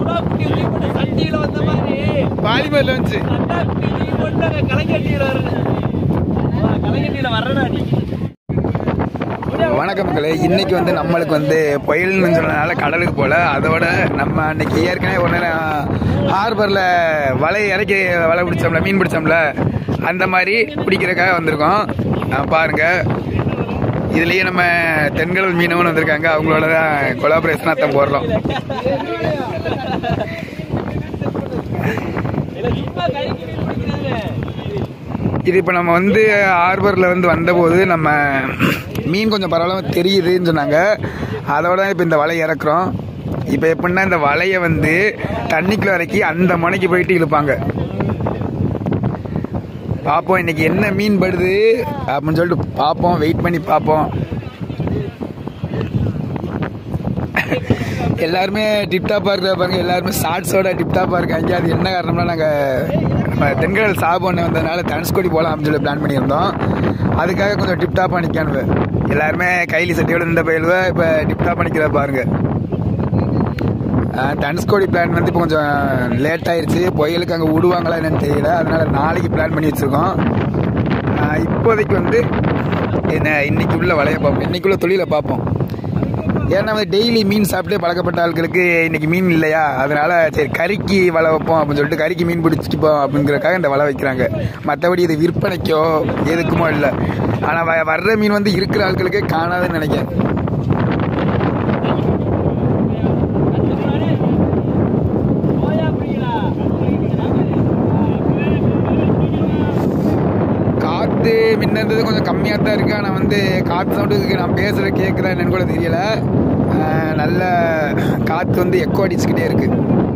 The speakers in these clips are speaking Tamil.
புறா குட்டி தூக்கிப்பட்ட சட்டியில வந்த மாதிரி பாலிமர்ல வந்துச்சு சட்டா குட்டி தூக்கிப்பட்டு அங்க கலைஞட்டியில வர்றேன் கலைஞட்டியில வர்றடா நீ வணக்கம் மக்களே இன்னைக்கு வந்து நம்மளுக்கு வந்து புயல்னு சொன்னதுனால கடலுக்கு போல அதோட நம்ம அன்னைக்கு ஏற்கனவே ஒரு நேரம் ஹார்பரில் வலை இறக்கி வலை பிடிச்சோம்ல மீன் பிடிச்சோம்ல அந்த மாதிரி பிடிக்கிறதுக்காக வந்திருக்கோம் அஹ் பாருங்க இதுலயே நம்ம தென்கடல் மீனவன் வந்திருக்காங்க அவங்களோட தான் கொலாபரேஷனாக தான் போடுறோம் இல்ல சும்மா கைக்கு மீன் பிடிக்கிறாங்க இது இப்போ நம்ம வந்து ஹார்பரில் வந்து வந்தபோது நம்ம மீன் கொஞ்சம் பரவாயில்லாம தெரியுதுன்னு சொன்னாங்க அதோட தான் இப்போ இந்த வலையை இறக்குறோம் இப்போ எப்படின்னா இந்த வலையை வந்து தண்ணிக்குள்ள இறக்கி அந்த முனைக்கு போயிட்டு இழுப்பாங்க பார்ப்போம் இன்னைக்கு என்ன மீன் படுது அப்படின்னு சொல்லிட்டு பார்ப்போம் வெயிட் பண்ணி பார்ப்போம் எல்லாருமே டிப்டாப்பாக இருக்கிற பாருங்க எல்லாருமே ஷார்ட்ஸோட டிப்டாப்பாக இருக்காங்க அது என்ன காரணம்னா நாங்கள் நம்ம தென்கடல் சாபொண்ணு வந்ததுனால தனுஷ்கோடி போகலாம் அப்படின்னு சொல்லி பிளான் பண்ணியிருந்தோம் அதுக்காக கொஞ்சம் டிப்டாப்பாக நிற்கானுவ எல்லாருமே கைலி சட்டியோட இந்த பயிலுவ இப்போ டிப்டாப்பாக நிற்கிறத பாருங்க அஹ் தனுஷ்கோடி பிளான் வந்து இப்போ கொஞ்சம் லேட் ஆயிருச்சு புயலுக்கு அங்கே விடுவாங்களா என்னன்னு தெரியல அதனால நாளைக்கு பிளான் பண்ணி வச்சிருக்கோம் அஹ் இப்போதைக்கு வந்து என்ன இன்னைக்கு உள்ள வலைய பார்ப்போம் இன்னைக்குள்ள தொழிலை பார்ப்போம் ஏன்னா வந்து டெய்லி மீன் சாப்பிட்டு பழக்கப்பட்ட ஆட்களுக்கு இன்னைக்கு மீன் இல்லையா அதனால சரி கறிக்கு வலை வைப்போம் அப்படின்னு சொல்லிட்டு கறிக்கு மீன் பிடிச்சிப்போம் அப்படிங்கிறதுக்காக இந்த வலை வைக்கிறாங்க மற்றபடி இது விற்பனைக்கோ எதுக்குமோ இல்லை ஆனால் வர்ற மீன் வந்து இருக்கிற ஆட்களுக்கே காணாதுன்னு நினைக்கிறேன் காற்று மின்னது கொஞ்சம் கம்மியாக தான் இருக்கு ஆனால் வந்து காற்று சவுண்டுக்கு நான் பேசுகிற கேட்குறேன் என்னன்னு கூட தெரியல அஹ் நல்ல காற்று வந்து எக்கோ அடிச்சுக்கிட்டே இருக்கு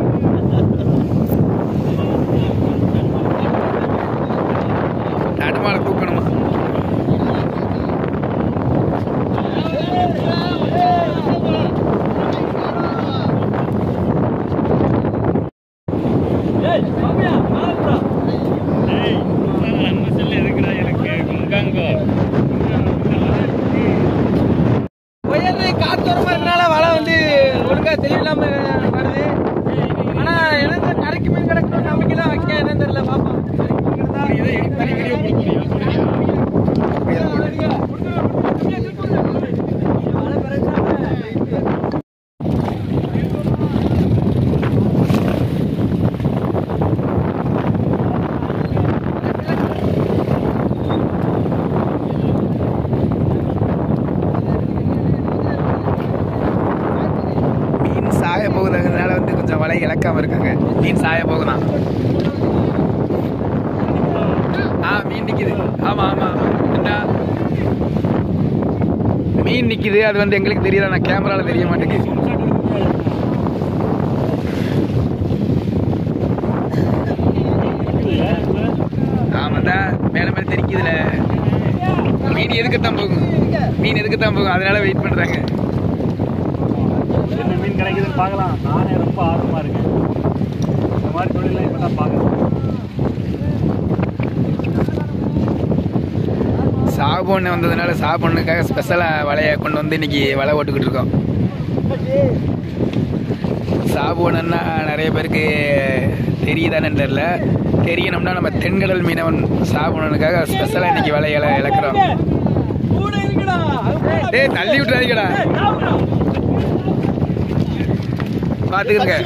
நடுமால தூக்கணுமா ஏய் மாமியா மாறுடா புயல் காத்து வர மாதிரினால வலை வந்து ஒழுங்கா தெரியலாம வருது ஆனா எனக்கு கரைக்கு மீன் கிடக்கணும் நம்பிக்கை தான் வைக்க என்னன்னு தெரியல பாப்போம் மீன் சாய போகுதுங்கிறதுனால வந்து கொஞ்சம் வலை இழக்காம இருக்காங்க மீன் சாய போகுதான் ஆ மீன் நிக்குது ஆமா ஆமா என்ன மீன் நிக்குது அது வந்து எங்களுக்கு தெரியல நான் கேமரால தெரிய மாட்டேங்குது ஆமாண்டா மேல மேல தெரிக்குதுல மீன் எதுக்குத்தான் போகும் மீன் எதுக்குத்தான் போகும் அதனால வெயிட் பண்றாங்க என்ன மீன் கிடைக்குதுன்னு பார்க்கலாம் நானே ரொம்ப ஆர்வமா இருக்கேன் இந்த மாதிரி தொழிலாம் இப்போ தான் பார்க்குறேன் சாபொண்ணு வந்ததுனால சாபொண்ணுக்காக ஸ்பெஷலாக வலையை கொண்டு வந்து இன்னைக்கு வலை ஓட்டுக்கிட்டு இருக்கோம் சாபொண்ணுன்னா நிறைய பேருக்கு தெரியுதானு தெரில தெரியணும்னா நம்ம தென்கடல் மீனவன் சாபொண்ணுக்காக ஸ்பெஷலாக இன்னைக்கு வலையை இல- இழக்கிறோம் கூட இருக்குடா டேய் தள்ளி விட்டுறாதீங்கடா பார்த்துக்கிருங்க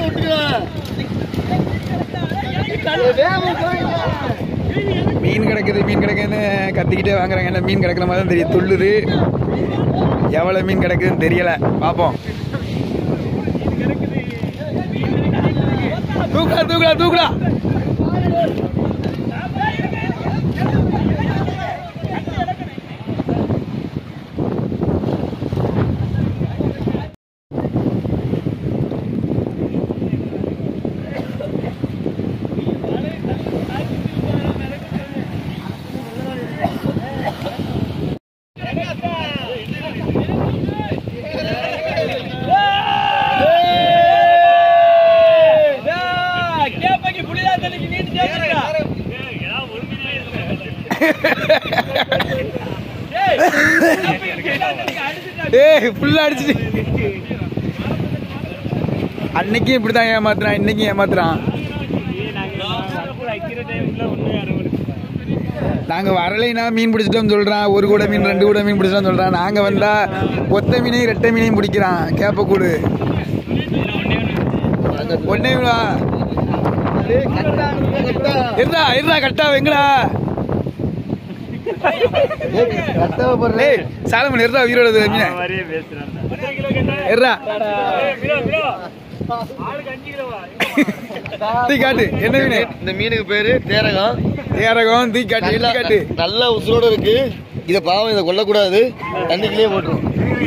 மீன் கிடக்குது மீன் கிடக்குதுன்னு கத்திக்கிட்டே வாங்குறாங்க என்ன மீன் கிடக்குற மாதிரி தான் தெரியும் துள்ளுது எவ்வளோ மீன் கிடக்குதுன்னு தெரியல பார்ப்போம் தூக்குடா தூக்குடா தூக்குடா கேப்பைக்கு புளியா தண்ணிக்கு நீட்டு சேர்த்துடா ஏய் கேப்பைக்கு புளியா தண்ணிக்கு அடிச்சுட்டா ஏய் ஃபுல்லாக அடிச்சிட்டு அன்னைக்கும் இப்படிதான் ஏமாத்துறான் இன்னைக்கும் ஏமாத்துறான் வைக்கிற டைம்ல ஒண்ணு யாரும் நாங்க வரலைன்னா மீன் பிடிச்சிட்டோம் சொல்றான் ஒரு கூட மீன் ரெண்டு கூட மீன் பிடிச்சிட்டோம் சொல்றான் நாங்க வந்தா ஒத்த மீனையும் ரெட்டை மீனையும் பிடிக்கிறான் கேப்பக்கூடு ஒன்னே மீனா இருந்தா இருந்தா கட்டா வெங்கடா ஏய் சாலமன் இருந்தா உயிரோட மீன் மாதிரியே பேசுறான் எத்தனை கிலோ கேட்டா இருடா கிலோ கிலோ ஆளுக்கு அஞ்சு கிலோவா தீ காட்டு என்ன மீன் இந்த மீனுக்கு பேரு தேரகம் ஏரகம் தீ காட்டு எள்ளி காட்டு நல்ல உசுரோட இருக்கு இத பாவம் இதை கொல்லக்கூடாது தண்ணிக்குள்ளேயே போட்டுரும்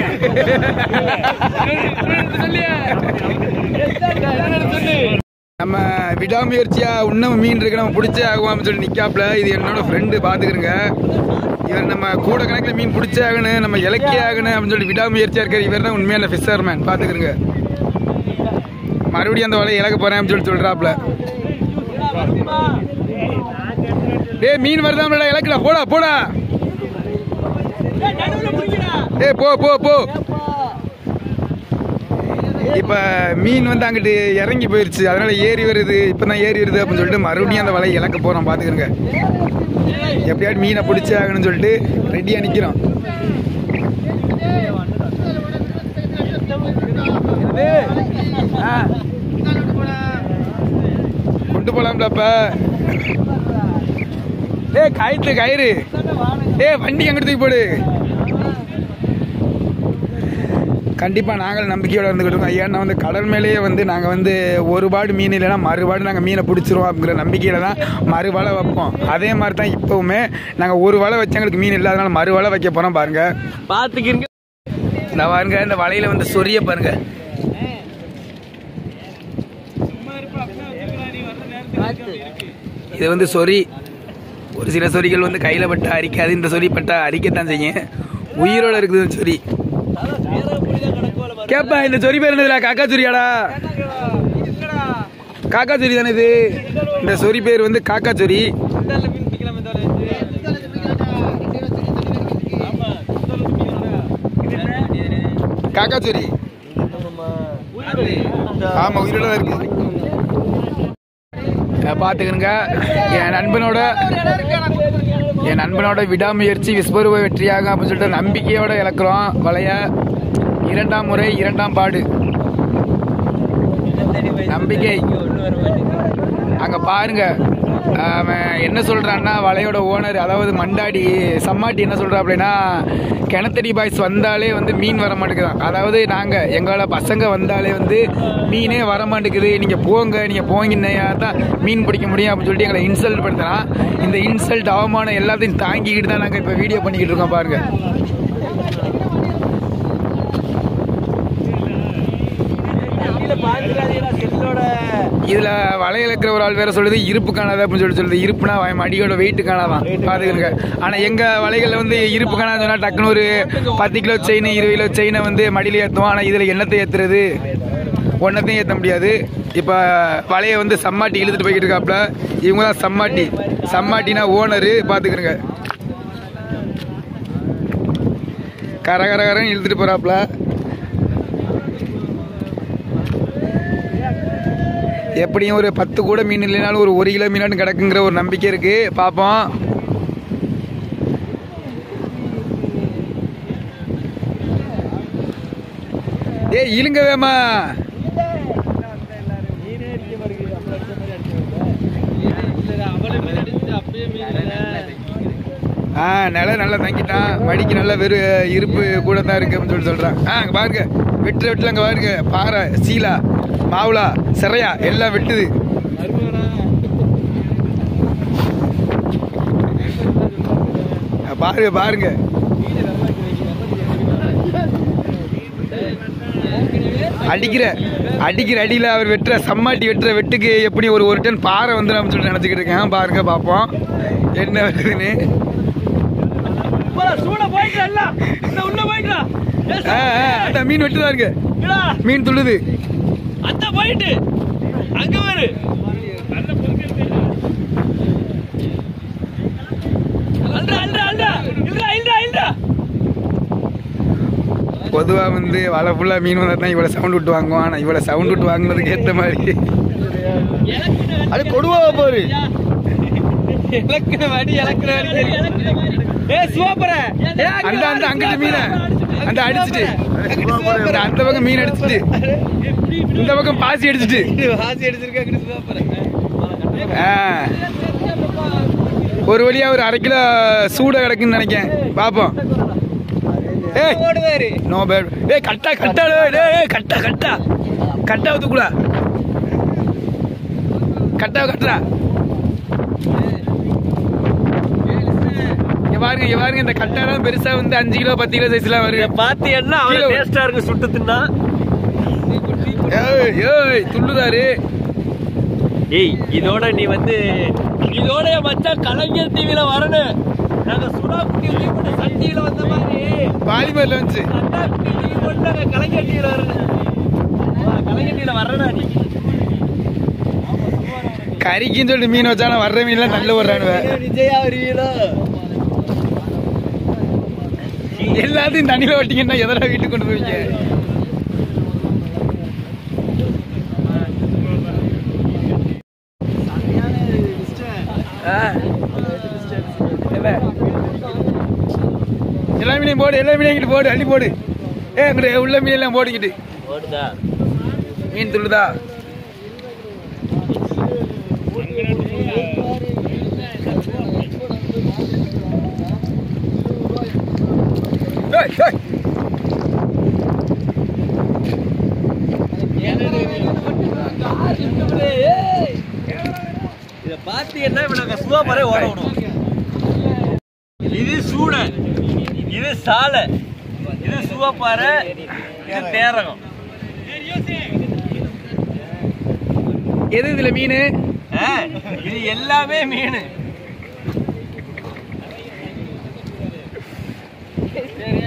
நம்ம விடாமுயற்சியா இன்னும் மீன் இருக்கு நம்ம பிடிச்சே ஆகுவான்னு சொல்லி நிக்காப்ல இது என்னோட ஃப்ரெண்டு பாத்துக்கிறங்க இவர் நம்ம கூட கணக்குல மீன் பிடிச்சே ஆகணும் நம்ம இலக்கிய ஆகணும் அப்படின்னு சொல்லி விடாமுயற்சியா இருக்காரு இவர் தான் உண்மையான ஃபிஷர் மேன் பாத்துக்கிறங்க மறுபடியும் அந்த வலையை இழக்க போறேன் அப்படின்னு சொல்லி சொல்றாப்ல டேய் மீன் வருதாம்லடா இலக்குடா போடா போடா டேய் போ போ போ இப்ப மீன் வந்து அங்கிட்டு இறங்கி போயிருச்சு அதனால ஏறி வருது இப்பதான் ஏறி வருது அப்படின்னு சொல்லிட்டு மறுபடியும் அந்த வலையை இழக்க போறோம் பாத்துக்கிறங்க எப்படியாவது மீனை பிடிச்சே ஆகணும்னு சொல்லிட்டு ரெடியா நிக்கிறோம் ஆ. கொண்டு போலாம்ல அப்ப ஏய் கயிற்று கயிறு ஏய் வண்டி அங்கிட்டு தூக்கி போடு கண்டிப்பாக நாங்கள் நம்பிக்கையோட இருந்துக்கிட்டு இருக்கோம் ஏன்னா வந்து கடல் மேலேயே வந்து நாங்கள் வந்து ஒரு பாடு மீன் இல்லைன்னா மறுபாடு நாங்கள் மீனை பிடிச்சிருவோம் அப்படிங்கிற நம்பிக்கையில் தான் மறுவலை வைப்போம் அதே மாதிரி தான் இப்போவுமே நாங்கள் ஒரு வலை வச்சவங்களுக்கு மீன் இல்லை அதனால மறுவலை வைக்க போகிறோம் பாருங்க பாத்துக்கிறீங்க இந்த பாருங்க இந்த வலையில வந்து சொரிய பாருங்க இது வந்து சொறி ஒரு சில சொறிகள் வந்து கையில பட்டா அரிக்காது இந்த சொறி பட்டா அரிக்கத்தான் செய்யும் உயிரோட இருக்குது இந்த சொறி கேப்பா இந்த சொறி பேர் என்னதுல காக்கா சொரியாடா காக்கா சொரி தானே இது இந்த சொறி பேர் வந்து காக்கா சொரி காக்கா சொரி ஆமா உயிரோட தான் இருக்கு அஹ் பாத்துக்கணுங்க என் நண்பனோட என் நண்பனோட விடாமுயற்சி விஸ்வரூப வெற்றியாக அப்படின்னு சொல்லிட்டு நம்பிக்கையோட இழக்கிறோம் வலைய இரண்டாம் முறை இரண்டாம் பாடு நம்பிக்கை அங்க பாருங்க அவன் என்ன சொல்றான்னா வலையோட ஓனர் அதாவது மண்டாடி சம்மாட்டி என்ன சொல்றா அப்படின்னா கிணத்தடி பாய்ஸ் வந்தாலே வந்து மீன் வர மாட்டேங்குதான் அதாவது நாங்க எங்களோட பசங்க வந்தாலே வந்து மீனே வர மாட்டேங்குது நீங்க போங்க நீங்க போங்கினா தான் மீன் பிடிக்க முடியும் அப்படின்னு சொல்லிட்டு எங்களை இன்சல்ட் படுத்தினா இந்த இன்சல்ட் அவமானம் எல்லாத்தையும் தாங்கிக்கிட்டு தான் நாங்க இப்ப வீடியோ பண்ணிக்கிட்டு இருக்கோம் பாருங்க இதுல வலையில இருக்கிற ஒரு ஆள் வேற சொல்லுது இருப்பு காணாது அப்படின்னு சொல்லி சொல்லுது இருப்புனா அவன் அடியோட வெயிட் காணாதான் பாத்துக்கங்க ஆனா எங்க வலைகள்ல வந்து இருப்பு காணாது சொன்னா டக்குனு ஒரு பத்து கிலோ செயின் இருபது கிலோ செயினை வந்து மடியில ஏத்துவோம் ஆனா இதுல என்னத்தை ஏத்துறது ஒன்னத்தையும் ஏத்த முடியாது இப்ப வலைய வந்து சம்மாட்டி இழுத்துட்டு போய்கிட்டு இருக்காப்ல இவங்க தான் சம்மாட்டி சம்மாட்டினா ஓனரு பாத்துக்கிறங்க கர கர கரன்னு இழுத்துட்டு போறாப்ல எப்படியும் ஒரு பத்து கூட மீன் இல்லைனாலும் ஒரு ஒரு கிலோ மீனாலும் கிடக்குங்கிற ஒரு நம்பிக்கை இருக்கு பார்ப்போம் ஏய் இழுங்க வேமா ஆ நில நல்லா தங்கிட்டான் மடிக்கு நல்ல வெறு இருப்பு கூட தான் இருக்கு அப்படின்னு சொல்லி சொல்றான் ஆ அங்க பாருங்க வெட்டு வெட்டுல அங்க பாருங்க பாறை சீலா மாவுளா சிறையா எல்லாம் வெட்டுது ஆ, பாருங்க பாருங்க அடிக்கிற அடிக்கிற அடியில அவர் வெட்டுற சம்மாட்டி வெட்டுற வெட்டுக்கு எப்படி ஒரு ஒரு டன் பாறை வந்துடும் சொல்லி நினைச்சுக்கிட்டு இருக்கேன் பாருங்க பார்ப்போம் என்ன வருதுன்னு சூட போயிட்டு உள்ள போயிட்டு ஆ, ஆ, அதான் மீன் வெட்டுதா இருக்கு மீன் துள்ளுது அத்த போயிட்டு அங்க பாரு அல்டா அல்டா அல்டா இல்லடா இல்லடா இல்லடா பொதுவா வந்து வலை ஃபுல்லா மீன் வந்தா தான் இவ்வளவு சவுண்ட் விட்டு வாங்குவோம் ஆனா இவ்வளவு சவுண்ட் விட்டு வாங்குனதுக்கு ஏத்த மாதிரி அது கொடுவா பாரு இலக்குன வடி இலக்குன வடி ஏ சூப்பர அந்த அந்த அங்கிட்டு மீனை அந்த அடிச்சிட்டு இந்த அந்த பக்கம் மீன் அடிச்சிட்டு இந்த பக்கம் பாசி அடிச்சிட்டு வாசி அடிச்சிருக்க அங்கிட்டு சூப்பர ஆ. ஒரு வழியா ஒரு அரை கிலோ சூட கிடக்குன்னு நினைக்கேன் பாப்போம் ஏய் ஓடுவாரு நோ பேட் ஏய் கட்டா கட்டா டேய், டேய் ஏய், கட்டா கட்டா கட்டா ஊத்துக்குடா கட்டா கட்டா இங்க பாருங்க இங்க பாருங்க இந்த கட்டாலாம் பெருசா வந்து அஞ்சு கிலோ பத்து கிலோ சைஸ்லாம் வருது பாத்தியன்னா கீழே அவ்வளவு விடு. டேஸ்டா இருக்கு சுட்டு தின்னா ஏய் ஏய் துள்ளுதாரு ஏய் இதோட நீ வந்து இதோட என் மச்சான் கலைஞர் டிவில வரணும் நாங்க சுறா குட்டி லீவ் பண்ண சட்டியில வந்த மாதிரி பாலிமர்ல வந்துச்சு அண்ணா குட்டி லீவ் பண்ண நாங்க கலைஞர் டிவில வரணும் வா, கலைஞர் டிவில வரணும்டா நீ கறிக்குன்னு சொல்லிட்டு மீன் வச்சாலும் வர்ற மீன்லாம் நல்ல வர்றானுவ விஜயா வருவீங்களோ எல்லாத்தையும் தண்ணியில வட்டிங்கன்னா எதனா வீட்டுக்கு கொண்டு போவீங்க ஆ. என்ன? எல்லா மீனையும் போடு எல்லா மீனையும் இங்கிட்டு போடு அள்ளி போடு ஏ இங்கிட்டு உள்ள மீன் எல்லாம் போட்டுக்கிட்டு ஓடுதா மீன் துள்ளுதா ஏய், ஏய். இத பாத்தீங்கன்னா இப்ப நாங்க சுவா பறவை ஓட விடுவோம் இது சூட இது சாலை இது சுவப்பாறை இது தேரகம் எது இதுல மீன் ஆ, இது எல்லாமே மீன் சரி